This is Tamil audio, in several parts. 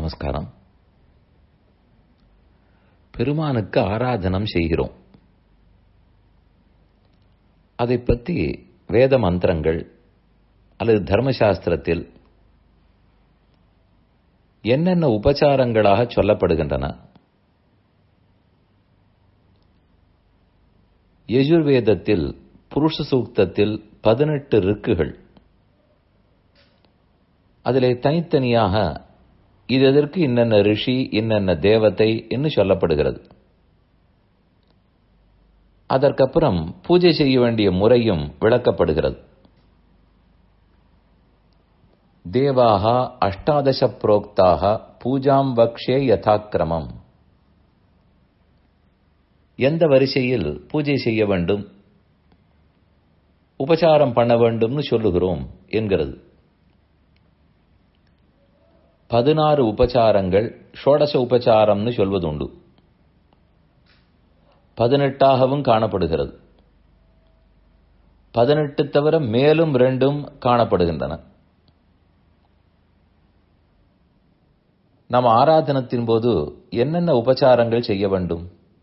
நமஸ்காரம் பெருமானுக்கு ஆராதனம் செய்கிறோம் அதை பற்றி வேத மந்திரங்கள் அல்லது தர்மசாஸ்திரத்தில் என்னென்ன உபச்சாரங்களாக சொல்லப்படுகின்றன யஜுர்வேதத்தில் புருஷ சூக்தத்தில் பதினெட்டு ரிக்குகள் அதிலே தனித்தனியாக இது எதற்கு இன்னென்ன ரிஷி இன்னென்ன தேவதை என்று சொல்லப்படுகிறது அதற்கப்புறம் பூஜை செய்ய வேண்டிய முறையும் விளக்கப்படுகிறது தேவாக அஷ்டாதச புரோக்தாக பூஜாம் வக்ஷே யதாக்கிரமம் எந்த வரிசையில் பூஜை செய்ய வேண்டும் உபசாரம் பண்ண வேண்டும்னு சொல்லுகிறோம் என்கிறது பதினாறு உபச்சாரங்கள் ஷோடச உபச்சாரம்னு சொல்வதுண்டு பதினெட்டாகவும் காணப்படுகிறது பதினெட்டு தவிர மேலும் ரெண்டும் காணப்படுகின்றன நம் ஆராதனத்தின் போது என்னென்ன உபச்சாரங்கள் செய்ய வேண்டும்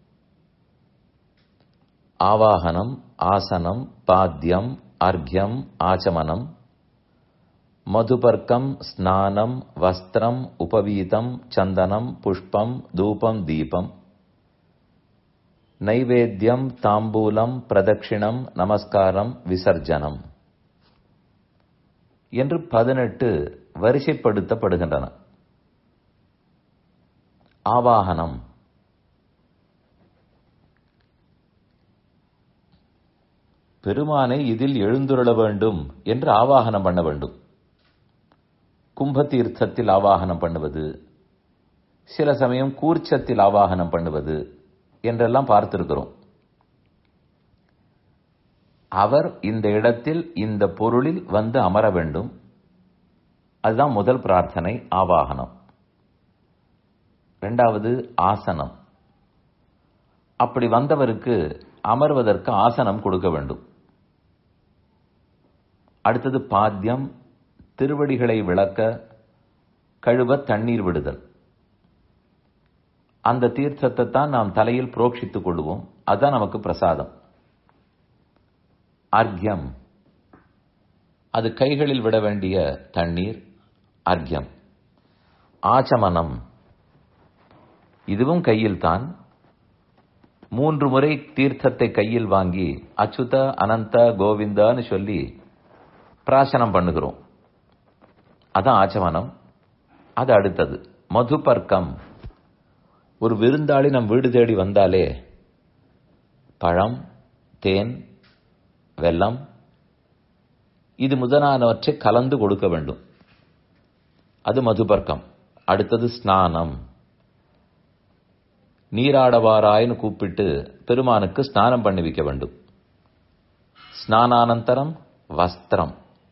ஆவாகனம் ஆசனம் பாத்தியம் அர்க்யம் ஆச்சமனம் மதுபர்க்கம் ஸ்நானம் வஸ்திரம் உபவீதம் சந்தனம் புஷ்பம் தூபம் தீபம் நைவேத்தியம் தாம்பூலம் பிரதட்சிணம் நமஸ்காரம் விசர்ஜனம் என்று பதினெட்டு வரிசைப்படுத்தப்படுகின்றன ஆவாகனம் பெருமானை இதில் எழுந்துருள வேண்டும் என்று ஆவாகனம் பண்ண வேண்டும் கும்ப தீர்த்தத்தில் ஆவாகனம் பண்ணுவது சில சமயம் கூர்ச்சத்தில் ஆவாகனம் பண்ணுவது என்றெல்லாம் பார்த்திருக்கிறோம் அவர் இந்த இடத்தில் இந்த பொருளில் வந்து அமர வேண்டும் அதுதான் முதல் பிரார்த்தனை ஆவாகனம் இரண்டாவது ஆசனம் அப்படி வந்தவருக்கு அமர்வதற்கு ஆசனம் கொடுக்க வேண்டும் அடுத்தது பாத்தியம் திருவடிகளை விளக்க கழுவ தண்ணீர் விடுதல் அந்த தீர்த்தத்தை தான் நாம் தலையில் புரோக்ஷித்துக் கொள்வோம் அதுதான் நமக்கு பிரசாதம் அர்க்யம் அது கைகளில் விட வேண்டிய தண்ணீர் அர்க்யம் ஆச்சமனம் இதுவும் கையில் தான் மூன்று முறை தீர்த்தத்தை கையில் வாங்கி அச்சுத அனந்த கோவிந்தான்னு சொல்லி பிராசனம் பண்ணுகிறோம் அதான் ஆச்சமனம் அது அடுத்தது மதுபர்க்கம் ஒரு விருந்தாளி நம் வீடு தேடி வந்தாலே பழம் தேன் வெல்லம் இது முதலானவற்றை கலந்து கொடுக்க வேண்டும் அது மதுபர்க்கம் அடுத்தது ஸ்நானம் நீராடவாராய்னு கூப்பிட்டு பெருமானுக்கு ஸ்நானம் பண்ணி வைக்க வேண்டும் ஸ்நானானந்தரம் வஸ்திரம்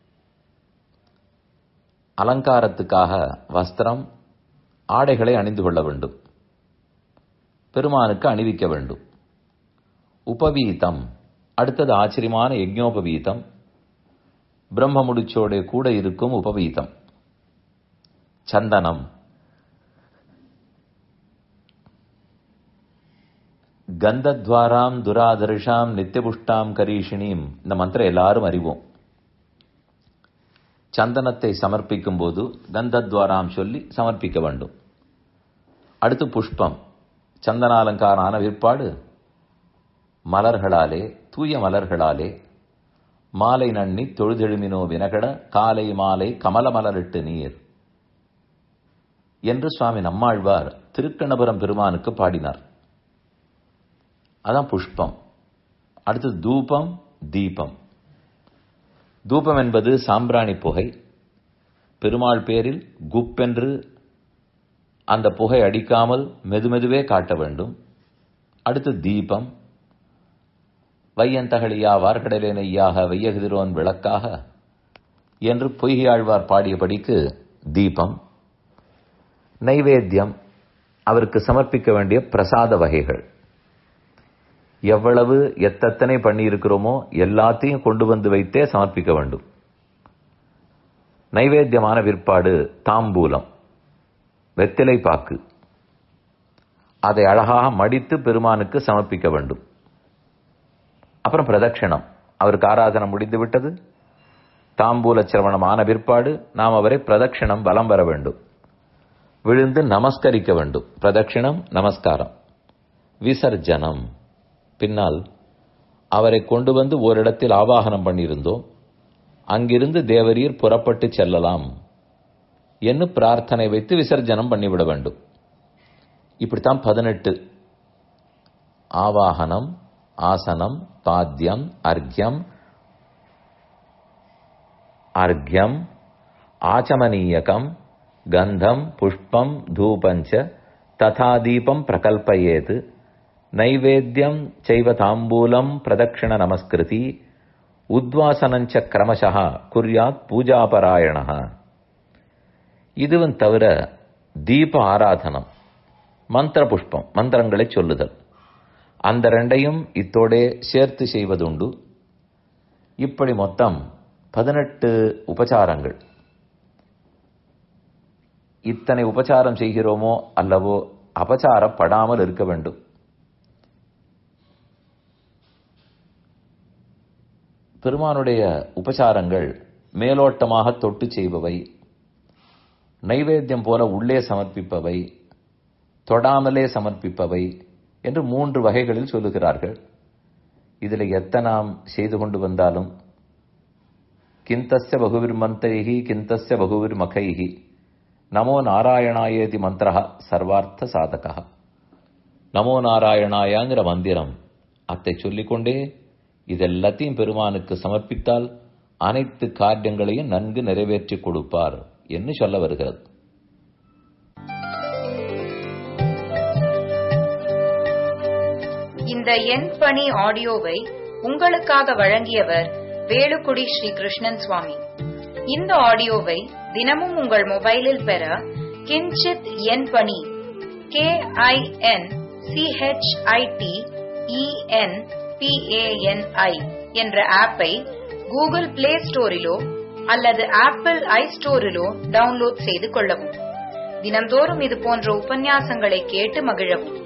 அலங்காரத்துக்காக வஸ்திரம் ஆடைகளை அணிந்து கொள்ள வேண்டும் பெருமானுக்கு அணிவிக்க வேண்டும் உபவீதம் அடுத்தது ஆச்சரியமான யஜ்ஞோபவீதம் பிரம்ம முடிச்சோட கூட இருக்கும் உபவீதம் சந்தனம் கந்தத்வாராம் துராதர்ஷாம் நித்தியபுஷ்டாம் கரீஷினியும் இந்த மந்திரம் எல்லாரும் அறிவோம் சந்தனத்தை சமர்ப்பிக்கும் போது கந்தத்வாராம் சொல்லி சமர்ப்பிக்க வேண்டும் அடுத்து புஷ்பம் சந்தனாலங்காரம் ஆன விற்பாடு மலர்களாலே தூய மலர்களாலே மாலை நன்னி தொழுதெழுமினோ வினகட காலை மாலை கமல மலரிட்டு நீர் என்று சுவாமி நம்மாழ்வார் திருக்கணபுரம் பெருமானுக்கு பாடினார் அதான் புஷ்பம் அடுத்து தூபம் தீபம் தூபம் என்பது சாம்பிராணி புகை பெருமாள் பேரில் குப்பென்று அந்த புகை அடிக்காமல் மெதுமெதுவே காட்ட வேண்டும் அடுத்து தீபம் வையந்தகழியா வார்கடலேனையாக வையகுதிரோன் விளக்காக என்று பொய்கையாழ்வார் பாடியபடிக்கு தீபம் நைவேத்தியம் அவருக்கு சமர்ப்பிக்க வேண்டிய பிரசாத வகைகள் எவ்வளவு எத்தனை பண்ணியிருக்கிறோமோ எல்லாத்தையும் கொண்டு வந்து வைத்தே சமர்ப்பிக்க வேண்டும் நைவேத்தியமான விற்பாடு தாம்பூலம் வெத்திலை பாக்கு அதை அழகாக மடித்து பெருமானுக்கு சமர்ப்பிக்க வேண்டும் அப்புறம் பிரதட்சிணம் அவருக்கு ஆராதனை முடிந்து விட்டது தாம்பூல சிரவணம் ஆன பிற்பாடு நாம் அவரை பிரதட்சிணம் வலம் வர வேண்டும் விழுந்து நமஸ்கரிக்க வேண்டும் பிரதட்சிணம் நமஸ்காரம் விசர்ஜனம் பின்னால் அவரை கொண்டு வந்து ஓரிடத்தில் ஆவாகனம் பண்ணியிருந்தோம் அங்கிருந்து தேவரீர் புறப்பட்டு செல்லலாம் என்று பிரார்த்தனை வைத்து விசர்ஜனம் பண்ணிவிட வேண்டும் இப்படித்தான் பதினெட்டு ஆவாகனம் ஆசனம் பாத்தியம் அர்க்யம் அர்க்யம் ஆச்சமனீயகம் கந்தம் புஷ்பம் தூபஞ்ச ததா தீபம் பிரகல்பயேத் நைவேத்தியம் செய்வ தாம்பூலம் பிரதட்சிண நமஸ்கிருதி உத்வாசனஞ்ச கிரமசா குர்யாத் பூஜாபராயண இதுவும் தவிர தீப ஆராதனம் மந்திர புஷ்பம் மந்திரங்களை சொல்லுதல் அந்த ரெண்டையும் இத்தோடே சேர்த்து செய்வதுண்டு இப்படி மொத்தம் பதினெட்டு உபச்சாரங்கள் இத்தனை உபச்சாரம் செய்கிறோமோ அல்லவோ அபச்சாரப்படாமல் இருக்க வேண்டும் பெருமானுடைய உபச்சாரங்கள் மேலோட்டமாக தொட்டு செய்பவை நைவேத்தியம் போல உள்ளே சமர்ப்பிப்பவை தொடாமலே சமர்ப்பிப்பவை என்று மூன்று வகைகளில் சொல்லுகிறார்கள் இதில் எத்தனாம் செய்து கொண்டு வந்தாலும் கிந்தஸ்ய பகுவிர் மந்திரைகி கிந்தஸ்ய பகுவிர் மகைகி நமோ நாராயணாயேதி மந்திரா சர்வார்த்த சாதகா நமோ நாராயணாயாங்கிற மந்திரம் அத்தை சொல்லிக்கொண்டே இதெல்லாத்தையும் பெருமானுக்கு சமர்ப்பித்தால் அனைத்து காரியங்களையும் நன்கு நிறைவேற்றி கொடுப்பார் என்று சொல்ல வருகிறது இந்த எண் பணி ஆடியோவை உங்களுக்காக வழங்கியவர் வேலுக்குடி ஸ்ரீ கிருஷ்ணன் சுவாமி இந்த ஆடியோவை தினமும் உங்கள் மொபைலில் பெற கிஞ்சித் எண் பணி கே ஐ என் சிஹெச்ஐடி இஎன் பிஏஎன்ஐ என்ற ஆப்பை கூகுள் பிளே ஸ்டோரிலோ அல்லது ஆப்பிள் ஐ ஸ்டோரிலோ டவுன்லோட் செய்து கொள்ளவும் தினந்தோறும் இது போன்ற உபன்யாசங்களை கேட்டு மகிழவும்